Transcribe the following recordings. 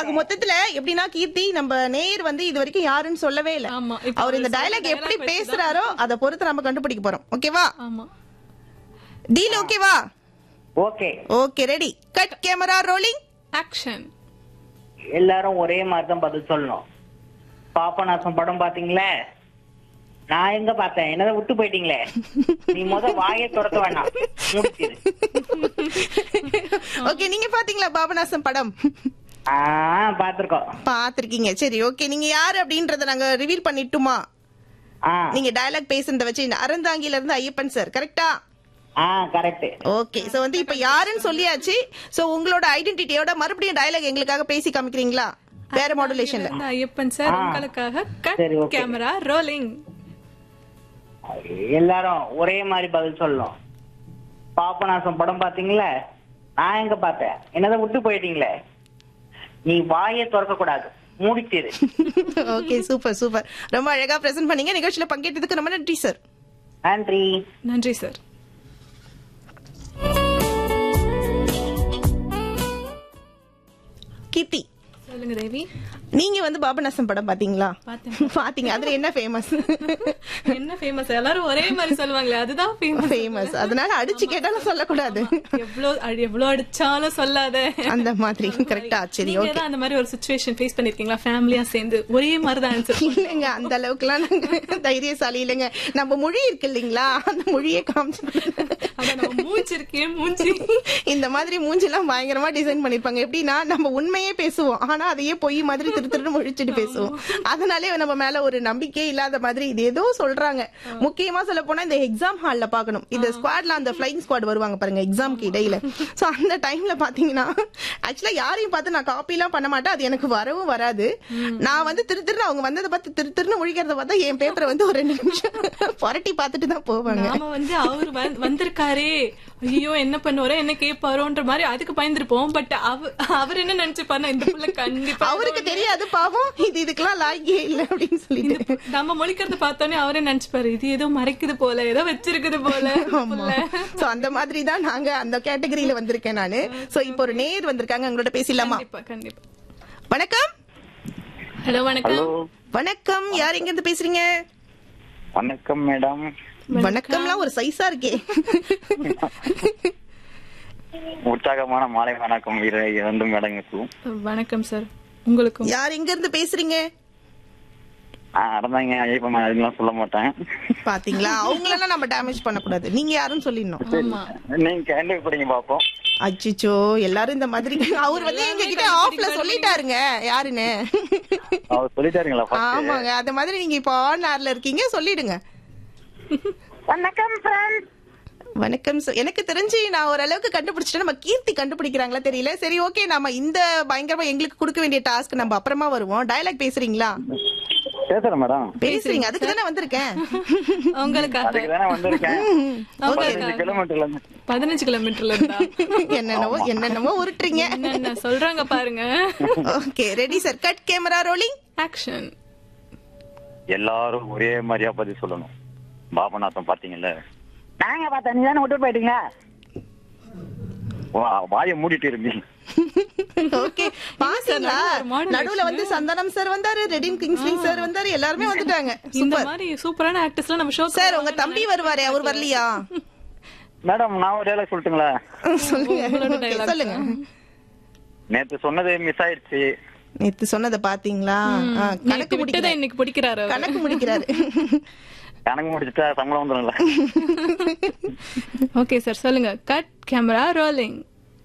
ஆக மொத்தத்துல எப்படின்னா கீர்த்தி நம்ம நேயர் வந்து இது வரைக்கும் யாருன்னு சொல்லவே இல்ல ஆமா. இப்ப அவர் இந்த அவர் டயலாக் சொன்ன எப்படி dialogue வச்சுதான். பேசுறாரோ அதை பொறுத்து நம்ம கண்டுபிடிக்க போறோம் ஓகேவா ஆமா டீல் ஓகேவா okay okay ready cut camera rolling action எல்லாரும் ஒரே மாதிரி தான் பதில் சொல்லணும் பாப்பநாசம் படம் பாத்தீங்களே நான் எங்க பார்த்தேன் என்னதான் விட்டு போயிட்டீங்களே நீ முத வாயை துறக்க வேணாம் முடிச்சிரு ஓகே நீங்க பாத்தீங்களா பாபநாசம் படம் ஆ பாத்திருக்கோம் பாத்திருக்கீங்க சரி ஓகே நீங்க யாரு அப்படின்றத நாங்க ரிவீல் பண்ணிட்டுமா ஆ நீங்க டயலாக் பேசுறத வச்சு இந்த அறந்தாங்கில இருந்து ஐயப்பன் சார் கரெக்டா ஆ கரெக்ட் ஓகே சோ வந்து இப்ப யாருன்னு சொல்லியாச்சு சோ உங்களோட ஐடென்டிட்டியோட மறுபடியும் டயலாக் எங்களுக்காக பேசி காமிக்கிறீங்களா வேற மாடுலேஷன்ல இந்த ஐயப்பன் சார் ஆ. உங்களுக்காக கட் சரி, okay. கேமரா ரோலிங் எல்லாரும் ஒரே மாதிரி பதில் சொல்லணும் பாப்பநாசம் படம் பாத்தீங்களே நான் எங்க பார்த்தேன் என்னதான் விட்டு போயிட்டீங்களே நீ வாயை திறக்க கூடாது மூடிச்சிரு ஓகே சூப்பர் சூப்பர் ரொம்ப அழகா பிரசன்ட் பண்ணீங்க நிகழ்ச்சியில பங்கேற்றதுக்கு ரொம்ப நன்றி சார் நன்றி நன்றி சார் கீர்த்தி சொல்லுங்க தேவி நீங்க வந்து பாபநாசம் படம் பாத்தீங்களா பார்த்தேன். பாத்தீங்க அதுல என்ன ஃபேமஸ் என்ன ஃபேமஸ் எல்லாரும் ஒரே மாதிரி சொல்லுவாங்களே அதுதான் ஃபேமஸ் ஃபேமஸ் அதனால அடிச்சு கேட்டாலும் சொல்லக்கூடாது எவ்வளவு அடி- எவ்வளவு அடிச்சாலும் சொல்லாத அந்த மாதிரி கரெக்டா சரி நீங்க ஓகே தான் அந்த மாதிரி ஒரு சுச்சுவேஷன் ஃபேஸ் பண்ணிருக்கீங்களா ஃபேமிலியா சேர்ந்து ஒரே மாதிரி தான் ஆன்சர் இல்லைங்க அந்த அளவுக்குலாம் நாங்க தைரியசாலி இல்லைங்க நம்ம மொழி இருக்கு இல்லைங்களா அந்த மொழியை காமிச்சு அதான் நம்ம மூஞ்சி இருக்கே மூஞ்சி இந்த மாதிரி மூஞ்சிலாம் பயங்கரமா டிசைன் பண்ணிருப்பாங்க எப்படின்னா நம்ம உண்மையே பேசுவோம் ஆனா அதையே பொய் மாதிரி திரு திருன்னு முழிச்சிட்டு பேசுவோம் அதனாலே நம்ம மேல ஒரு நம்பிக்கையே இல்லாத மாதிரி இது ஏதோ சொல்றாங்க முக்கியமா சொல்ல போனா இந்த எக்ஸாம் ஹால்ல பாக்கணும் இந்த ஸ்குவாட்ல அந்த ஃபிளைங் ஸ்குவாட் வருவாங்க பாருங்க எக்ஸாம்க்கு இடையில சோ அந்த டைம்ல பாத்தீங்கன்னா ஆக்சுவலா யாரையும் பார்த்து நான் காப்பி எல்லாம் பண்ண மாட்டேன் அது எனக்கு வரவும் வராது நான் வந்து திரு திருன்னு அவங்க வந்ததை பார்த்து திரு திருன்னு முழிக்கிறத பார்த்தா என் பேப்பரை வந்து ஒரு ரெண்டு நிமிஷம் புரட்டி பார்த்துட்டு தான் போவாங்க நாம வந்து அவர் வந்து- வந்திருக்காரே ஐயோ என்ன பண்ணுவாரோ என்ன கேட்பாரோன்ற மாதிரி அதுக்கு பயந்துருப்போம் பட் அவர் என்ன நினைச்சுப்பாருன்னா இந்த புள்ள கண்டிப்பா அவருக்கு தெரியாது பாவம் இது இதுக்கெல்லாம் லாய்க்கே இல்ல அப்படின்னு சொல்லிட்டு நம்ம முழிக்கிறத பார்த்தோன்னே அவரே நினைச்சுப்பாரு இது ஏதோ மறைக்குது போல ஏதோ வச்சிருக்குது போல ஆமா சோ அந்த மாதிரி தான் நாங்க அந்த கேட்டகரியில வந்திருக்கேன் நானு சோ இப்போ ஒரு நேர் வந்திருக்காங்க உங்களோட பேசிடலாமா கண்டிப்பா கண்டிப்பா வணக்கம் ஹலோ வணக்கம் ஹலோ வணக்கம் யார் எங்க இருந்து பேசுறீங்க வணக்கம் மேடம் வணக்கம்லாம் ஒரு சைஸா இருக்கே உற்சாகமான மாலை வணக்கம் இர- இரண்டு மேடங்களுக்கும் வணக்கம் சார் உங்களுக்கும் யார் எங்க இருந்து பேசுறீங்க அறந்தாங்க ஐயப்பன் அதெல்லாம் சொல்ல மாட்டேன் பாத்தீங்களா அவங்களெல்லாம் நம்ம டேமேஜ் பண்ணக்கூடாது நீங்க யாருன்னு சொல்லிடணும் ஆமா நீங்க கண்டுபிடிங்க பாப்போம் அச்சிச்சோ எல்லாரும் இந்த மாதிரி அவர் வந்து எங்க கிட்ட ஆஃப்ல சொல்லிட்டாருங்க யாருன்னு அவர் சொல்லிட்டாருங்களா first? ஆமாங்க அந்த மாதிரி நீங்க இப்போ ஆன் ஏர்ல இருக்கீங்க சொல்லிடுங்க வணக்கம் ஃப்ரெண்ட் வணக்கம் sir. எனக்கு தெரிஞ்சு நான் ஓரளவுக்கு கண்டுபிடிச்சிட்டேன் நம்ம கீர்த்தி கண்டுபிடிக்கிறாங்களா தெரியல சரி ஓகே நம்ம இந்த பயங்கரமா எங்களுக்கு கொடுக்க வேண்டிய டாஸ்க் நம்ம அப்புறமா வருவோம் டயலாக் பேசுறீங்களா பேசுறேன் மேடம் பேசுறீங்க அதுக்கு தானே வந்திருக்கேன் உங்களுக்காக அதுக்கு தானே வந்திருக்கேன் பதினஞ்சு உங்களுக்காக கிலோமீட்டர்ல இருந்து பதினஞ்சு கிலோமீட்டர்ல இருந்தா என்னென்னவோ என்னென்னவோ உருட்டுறீங்க என்னென்ன சொல்றாங்க பாருங்க okay ready sir cut camera rolling action எல்லாரும் ஒரே மாதிரியா பதில் சொல்லணும் பாபநாசம் பாத்தீங்கல்ல நாங்க பார்த்தேன் நீ தானே விட்டு போயிட்டீங்களா வா- வாயை மூடிட்டு இருந்தீங்க ஓகே பாத்தீங்களா நடுவுல ஒரு modulation. நடுவுல வந்து சந்தானம் சார் வந்தாரு ரெடின் கிங்ஸ்லிங் சார் வந்தாரு எல்லாருமே வந்துட்டாங்க இந்த சூப்பர் மாதிரி சூப்பரான ஆக்டர்ஸ்லாம் நம்ம ஷோ சார் உங்க தம்பி வருவாரே அவர் வரலையா மேடம் நான் ஒரு டேலாக் சொல்லட்டுங்களா சொல்லுங்க உங்களோட Okay, dialogue. சொல்லுங்க நேத்து சொன்னது மிஸ் ஆயிடுச்சு நேத்து சொன்னதை பாத்தீங்களா ஆ, கணக்கு நேத்து விட்டதை முடிக்கிறாரு இன்னைக்கு பிடிக்கிறாரு அவரு. கணக்கு முடிக்கிறாரு கணக்கு முடிச்சுட்டா சம்பளம் வந்துடும்ல ஓகே சார் சொல்லுங்க கட் கேமரா ரோலிங்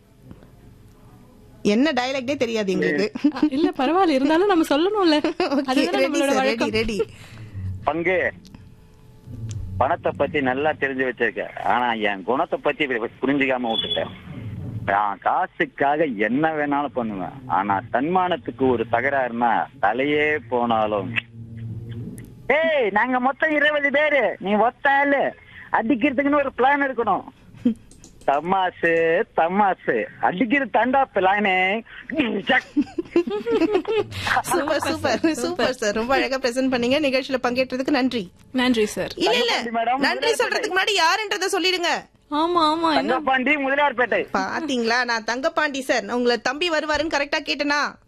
என்ன டயலாக்டே தெரியாது எங்களுக்கு இல்ல பரவாயில்ல இருந்தாலும் நம்ம சொல்லணும்ல அதுதான் ரெடி நம்மளோட சார் ரெடி வழக்கம் ரெடி பங்கு பணத்தை பத்தி நல்லா தெரிஞ்சு வச்சிருக்க ஆனா என் குணத்தை பத்தி புரிஞ்சுக்காம விட்டுட்டேன் நான் காசுக்காக என்ன வேணாலும் பண்ணுவேன் ஆனா தன்மானத்துக்கு ஒரு தகராறுனா தலையே போனாலும் ஏய் நாங்க மொத்தம் இருபது பேரு நீ ஒத்த ஆளு அடிக்கிறதுக்குன்னு ஒரு பிளான் இருக்கணும் தமாசு தமாசு அடிக்கிற தண்டா பிளானே சூப்பர் சூப்பர் சூப்பர் சார் ரொம்ப அழகா பிரசன்ட் பண்ணீங்க நிகழ்ச்சியில பங்கேற்றதுக்கு நன்றி நன்றி சார் இல்ல இல்ல நன்றி madam. நன்றி சொல்றதுக்கு முன்னாடி யாருன்றத சொல்லிடுங்க ஆமா ஆமா என்ன தங்கப்பாண்டி முதலியார்பேட்டை பாத்தீங்களா நான் தங்கப்பாண்டி சார் உங்களை தம்பி வருவாருன்னு கரெக்டா கேட்டனா